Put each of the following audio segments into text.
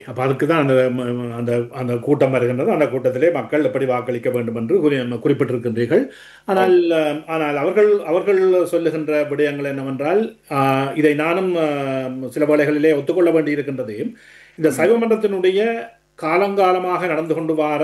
அப்போ அதுக்கு தான் அந்த ம- ம- அந்த அந்த கூட்டம் வருகின்றது அந்த கூட்டத்திலே மக்கள் எப்படி வாக்களிக்க வேண்டும் என்று குறி- குறிப்பிட்டிருக்கின்றீர்கள் ஆனால் அஹ், ஆனால் அவர்கள் அவர்கள் சொல்லுகின்ற விடயங்கள் என்னவென்றால் ஆஹ், இதை நானும் ஆஹ், சில வேளைகளிலே ஒத்துக்கொள்ள வேண்டியிருக்கின்றது இந்த சைவமன்றத்தினுடைய காலங்காலமாக நடந்து கொண்டு வர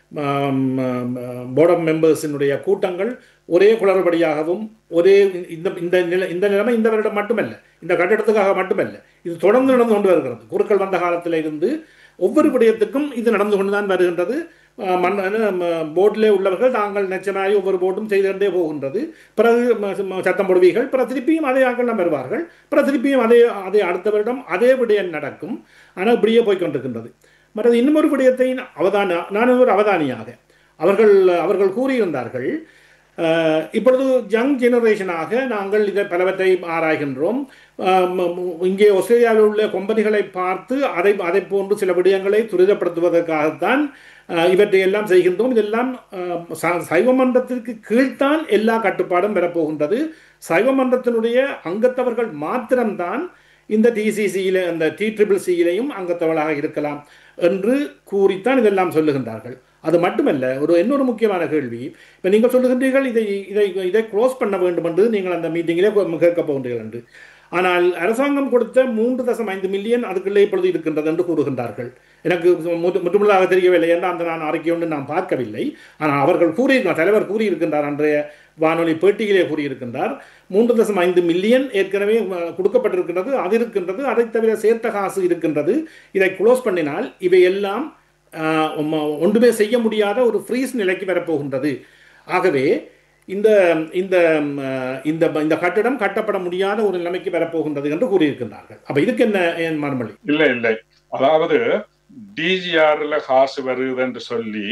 போர்ட் ஆஃப் மெம்பர்ஸினுடைய கூட்டங்கள் ஒரே குளறுபடியாகவும் ஒரே இந்த இந்த நிலை இந்த நிலைமை இந்த வருடம் மட்டுமல்ல இந்த கட்டிடத்துக்காக மட்டுமல்ல இது தொடர்ந்து நடந்து கொண்டு வருகிறது குருக்கள் வந்த காலத்தில் இருந்து ஒவ்வொரு விடயத்துக்கும் இது நடந்து கொண்டு தான் வருகின்றது அஹ் மண் போர்டிலே உள்ளவர்கள் தாங்கள் நிச்சயமாகி ஒவ்வொரு போர்டும் செய்து கொண்டே போகின்றது பிறகு ம- ம- சத்தம் போடுவீர்கள் பிறகு திருப்பியும் அதே ஆட்கள் வருவார்கள் பிறகு திருப்பியும் அதே அதே அடுத்த வருடம் அதே விடயம் நடக்கும் ஆனால் இப்படியே போய்க்கொண்டிருக்கின்றது மற்றது இன்னும் ஒரு விடயத்தை அவதான நான் ஒரு அவதானியாக அவர்கள் அவர்கள் கூறியிருந்தார்கள் அஹ், இப்பொழுது யங் ஜெனரேஷனாக நாங்கள் இதை பலவற்றை ஆராய்கின்றோம் அஹ், ம- ம- இங்கே ஆஸ்திரேலியாவில் உள்ள கொம்பனிகளை பார்த்து அதை அதை போன்று சில விடயங்களை துரிதப்படுத்துவதற்காகத்தான் அஹ், இவற்றை எல்லாம் செய்கின்றோம் இதெல்லாம் அஹ், ச- சைவ மன்றத்திற்கு கீழ்த்தான் எல்லா கட்டுப்பாடும் பெறப்போகின்றது சைவ மன்றத்தினுடைய அங்கத்தவர்கள் மாத்திரம்தான் இந்த டிசிசியில அந்த டி ட்ரிபிள் சியிலையும் அங்கத்தவளாக இருக்கலாம் என்று கூறித்தான் இதெல்லாம் சொல்லுகின்றார்கள் அது மட்டுமல்ல ஒரு இன்னொரு முக்கியமான கேள்வி இப்போ நீங்கள் சொல்லுகின்றீர்கள் இதை இதை இதை க்ளோஸ் பண்ண வேண்டும் என்று நீங்கள் அந்த மீட்டிங்கிலே கேட்க போகின்றீர்கள் என்று ஆனால் அரசாங்கம் கொடுத்த மூன்று தசம் ஐந்து மில்லியன் அதுக்குள்ளே இப்பொழுது இருக்கின்றது என்று கூறுகின்றார்கள் எனக்கு முற்று- முற்றுமுழுதாக தெரியவில்லை என்று அந்த நான் அறிக்கை ஒன்று நான் பார்க்கவில்லை ஆனால் அவர்கள் கூறியிருக்கிறார் தலைவர் கூறியிருக்கின்றார் அன்றைய வானொலி பேட்டியிலே கூறியிருக்கின்றார் மூன்று தசம் ஐந்து மில்லியன் ஏற்கனவே அஹ், கொடுக்கப்பட்டிருக்கின்றது அது இருக்கின்றது அதை தவிர சேர்த்த காசு இருக்கின்றது இதை க்ளோஸ் பண்ணினால் இவை எல்லாம் ஆஹ், ஒம்ம- ஒன்றுமே செய்ய முடியாத ஒரு ஃப்ரீஸ் நிலைக்கு வரப்போகின்றது ஆகவே இந்த இந்த ம், ஆஹ், இந்த இந்த கட்டிடம் கட்டப்பட முடியாத ஒரு நிலைமைக்கு வரப்போகின்றது என்று கூறியிருக்கின்றார்கள் அப்ப இதுக்கு என்ன என் மறுமொழி இல்லை இல்லை அதாவது டிஜிஆர்ல காசு வருது என்று சொல்லி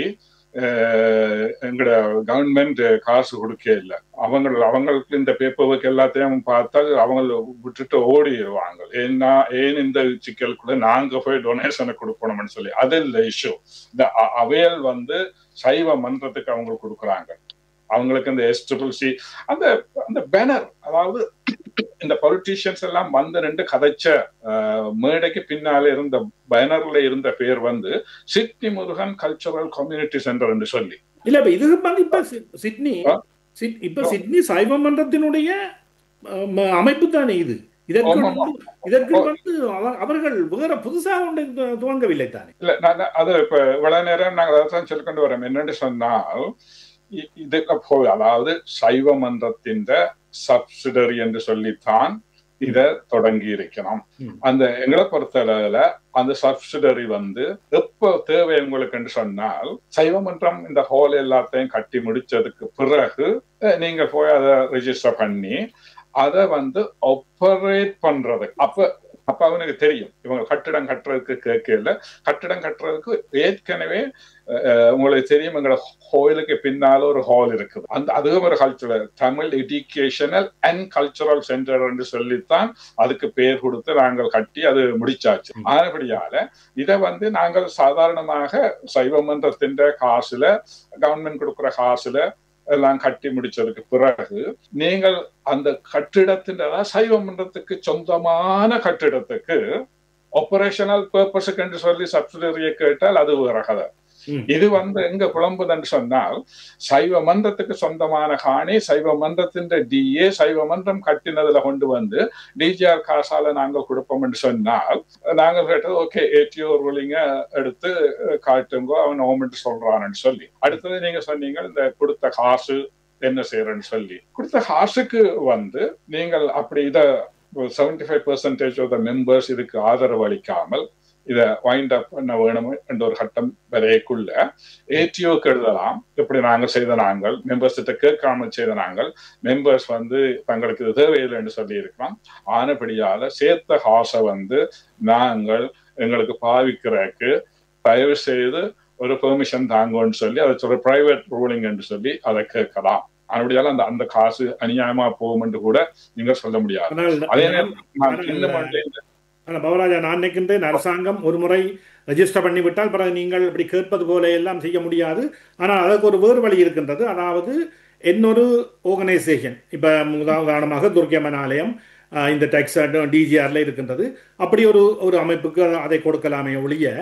அஹ், எங்கட கவர்மெண்ட் காசு கொடுக்க இல்லை அவங்க அவங்களுக்கு இந்த பேப்பர் ஒர்க் எல்லாத்தையும் பார்த்தா அவங்க விட்டுட்டு ஓடிடுவாங்க ஏன்னா ஏன் இந்த சிக்கலுக்குள்ள நாங்க போய் டொனேஷனை கொடுக்கணும்னு சொல்லி அது இல்லை இஷ்யூ இந்த அ- அவையல் வந்து சைவ மன்றத்துக்கு அவங்க கொடுக்குறாங்க அவங்களுக்கு இந்த எஸ் ட்ரிபிள் சி அந்த அந்த பேனர் அதாவது இந்த பொலிட்டீஷியன்ஸ் எல்லாம் வந்து ரெண்டு கதைச்ச அஹ், மேடைக்கு பின்னாலே இருந்த பேனர்ல இருந்த பேர் வந்து Sydney Murugan cultural community centre என்று சொல்லி இல்ல இப்ப இது வந்து இப்ப சி- சிட்னி ஆ? சிட்- இப்ப சிட்னி சைவ மன்றத்தினுடைய ஆம், அமைப்பு தானே இது இதற்கு ஆமா, வந்து- இதற்கு வந்து அவ- அவர்கள் வேற புதுசாக ஒன்றை து- துவங்கவில்லை தானே இல்ல நான் நான் அது இப்ப இவ்வளவு நேரம் நாங்க அதான் சொல்லிக்கொண்டு வரோம் என்னன்னு சொன்னால் இ- இதுக்கு போய் அதாவது சைவ மன்றத்தின் சப்சிடரி என்று சொல்லித்தான் இத தொடங்கி இருக்கணும் ம். அந்த எங்களை பொறுத்தளவுல அந்த சப்சிடரி வந்து எப்போ தேவை உங்களுக்கு என்று சொன்னால் சைவ மன்றம் இந்த ஹால் எல்லாத்தையும் கட்டி முடிச்சதுக்கு பிறகு அஹ், நீங்க போய் அதை ரெஜிஸ்டர் பண்ணி அதை வந்து ஆப்பரேட் பண்றது அப்ப அப்ப அவனுக்கு தெரியும் இவங்க கட்டிடம் கட்டுறதுக்கு கேட்கல கட்டிடம் கட்டுறதுக்கு ஏற்கனவே அஹ், உங்களுக்கு தெரியும் எங்களோட கோயிலுக்கு பின்னால ஒரு ஹால் இருக்குது அந்த அதுவும் ஒரு cultural Tamil educational and cultural centre என்று சொல்லித்தான் அதுக்கு பேர் கொடுத்து நாங்கள் கட்டி அது முடிச்சாச்சு ஆனபடியால இதை வந்து நாங்கள் சாதாரணமாக சைவ மன்றத்தின் காசுல கவர்மெண்ட் கொடுக்குற காசுல எல்லாம் கட்டி முடிச்சதுக்கு பிறகு நீங்கள் அந்த கட்டிடத்தின் அதாவது சைவ மன்றத்துக்கு சொந்தமான கட்டிடத்துக்கு ஆபரேஷனல் பர்பஸுக்கு என்று சொல்லி சப்சிடரியை கேட்டால் அது வேற கதை ம். இது வந்து எங்க குழம்புதுன்னு சொன்னால் சைவ மன்றத்துக்கு சொந்தமான காணி சைவ மன்றத்தின் டிஏ சைவ மன்றம் கட்டினதுல கொண்டு வந்து டிஜிஆர் காசால நாங்கள் கொடுப்போம் என்று சொன்னால் நாங்கள் கேட்டது ஓகே ஏடிஓ ரூலிங்க எடுத்து அஹ், காட்டுங்கோ அவன் கவர்மெண்ட் சொல்றான்னு சொல்லி அடுத்தது நீங்க சொன்னீங்க இந்த கொடுத்த காசு என்ன செய்யறேன்னு சொல்லி கொடுத்த காசுக்கு வந்து நீங்கள் அப்படி இத seventy five percentage of the members இதுக்கு ஆதரவு அளிக்காமல் இதை வைண்ட் அப் பண்ண வேணும் என்ற ஒரு கட்டம் வரையக்குள்ள ஏடிஓக்கு எழுதலாம் இப்படி நாங்கள் செய்த நாங்கள் மெம்பர்ஸ் கிட்ட கேட்காம செய்த நாங்கள் மெம்பர்ஸ் வந்து தங்களுக்கு இது தேவையில்லை என்று சொல்லி இருக்கலாம் ஆனபடியால சேர்த்த காசை வந்து நாங்கள் எங்களுக்கு பாவிக்கிறதுக்கு தயவு செய்து ஒரு பெர்மிஷன் தாங்கன்னு சொல்லி அதை சொல்ற பிரைவேட் ரூலிங் என்று சொல்லி அதை கேட்கலாம் அப்படியால அந்த அந்த காசு அநியாயமா போகும் என்று கூட நீங்க சொல்ல முடியாது ஆனால் அதே நேரம் நான் ஆனால் இன்னும் ஒன்றை இந்த- ஆனால் பவராஜா நான் நினைக்கின்றேன் அரசாங்கம் ஒரு முறை ரெஜிஸ்டர் பண்ணிவிட்டால் பிறகு நீங்கள் இப்படி கேட்பது போல எல்லாம் செய்ய முடியாது ஆனால் அதற்கு ஒரு வேறு வழி இருக்கின்றது அதாவது இன்னொரு ஆர்கனைசேஷன் இப்போ உதாரணமாக துர்க்கியம்மன் ஆலயம் ஆஹ் இந்த டேக்ஸ் டிஜிஆரில் இருக்கின்றது அப்படி ஒரு ஒரு அமைப்புக்கு அதை கொடுக்கலாமே ஒழிய